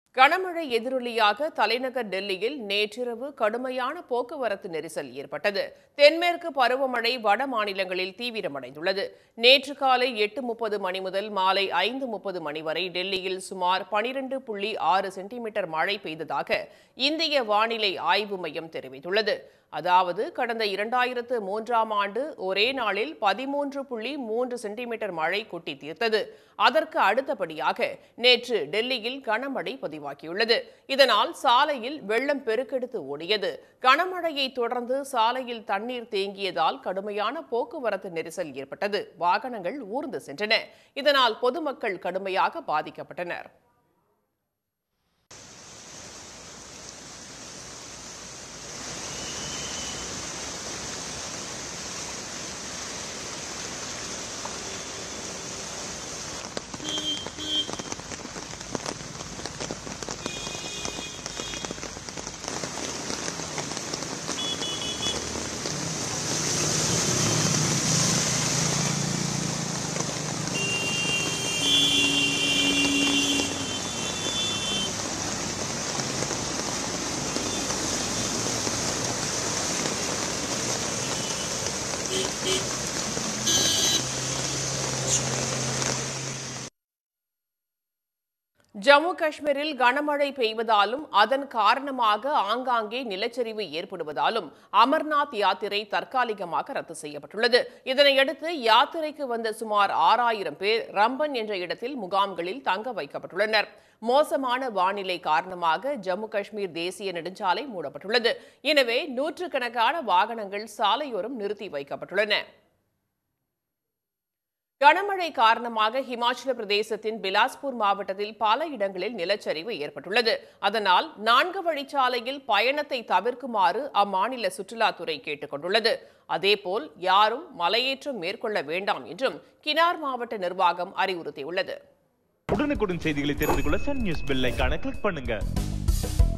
கனமழை எதிரொலியாக தலைநகர் டெல்லியில் நேற்றிரவு கடுமையான போக்குவரத்து நெரிசல் ஏற்பட்டது தென்மேற்கு பருவமழை வட மாநிலங்களில் தீவிரமடைந்துள்ளது நேற்று காலை எட்டு முப்பது மணி முதல் மாலை ஐந்து முப்பது மணி வரை டெல்லியில் சுமார் பனிரெண்டு புள்ளி ஆறு சென்டிமீட்டர் மழை பெய்ததாக இந்திய வானிலை ஆய்வு மையம் தெரிவித்துள்ளது அதாவது கடந்த இரண்டாயிரத்து மூன்றாம் ஆண்டு ஒரே நாளில் பதிமூன்று புள்ளி மூன்று சென்டிமீட்டர் மழை கொட்டி தீர்த்தது அதற்கு அடுத்தபடியாக நேற்று டெல்லியில் கனமழை பதிவாகியுள்ளது இதனால் சாலையில் வெள்ளம் பெருக்கெடுத்து ஓடியது கனமழையை தொடர்ந்து சாலையில் தண்ணீர் தேங்கியதால் கடுமையான போக்குவரத்து நெரிசல் ஏற்பட்டது வாகனங்கள் ஊர்ந்து சென்றன இதனால் பொதுமக்கள் கடுமையாக பாதிக்கப்பட்டனர் ஜம்மு காஷ்மீரில் கனமழை பெய்வதாலும் அதன் காரணமாக ஆங்காங்கே நிலச்சரிவு ஏற்படுவதாலும் அமர்நாத் யாத்திரை தற்காலிகமாக ரத்து செய்யப்பட்டுள்ளது இதனையடுத்து யாத்திரைக்கு வந்த சுமார் ஆறாயிரம் பேர் ரம்பன் என்ற இடத்தில் முகாம்களில் தங்க வைக்கப்பட்டுள்ளனர் மோசமான வானிலை காரணமாக ஜம்மு காஷ்மீர் தேசிய நெடுஞ்சாலை மூடப்பட்டுள்ளது எனவே நூற்றுக்கணக்கான வாகனங்கள் சாலையோரம் நிறுத்தி வைக்கப்பட்டுள்ளன கனமழை காரணமாக ஹிமாச்சல பிரதேசத்தின் பிலாஸ்பூர் மாவட்டத்தில் பல இடங்களில் நிலச்சரிவு ஏற்பட்டுள்ளது அதனால் நான்கு வழிச்சாலையில் பயணத்தை தவிர்க்குமாறு அம்மாநில சுற்றுலாத்துறை கேட்டுக் கொண்டுள்ளது அதேபோல் யாரும் மலையேற்றம் மேற்கொள்ள வேண்டாம் என்றும் கினார் மாவட்ட நிர்வாகம் அறிவுறுத்தியுள்ளது உடனுக்குடன் செய்திகளை தெரிந்து கொள்ள சன் நியூஸ் பெல் ஐகானை கிளிக் பண்ணுங்க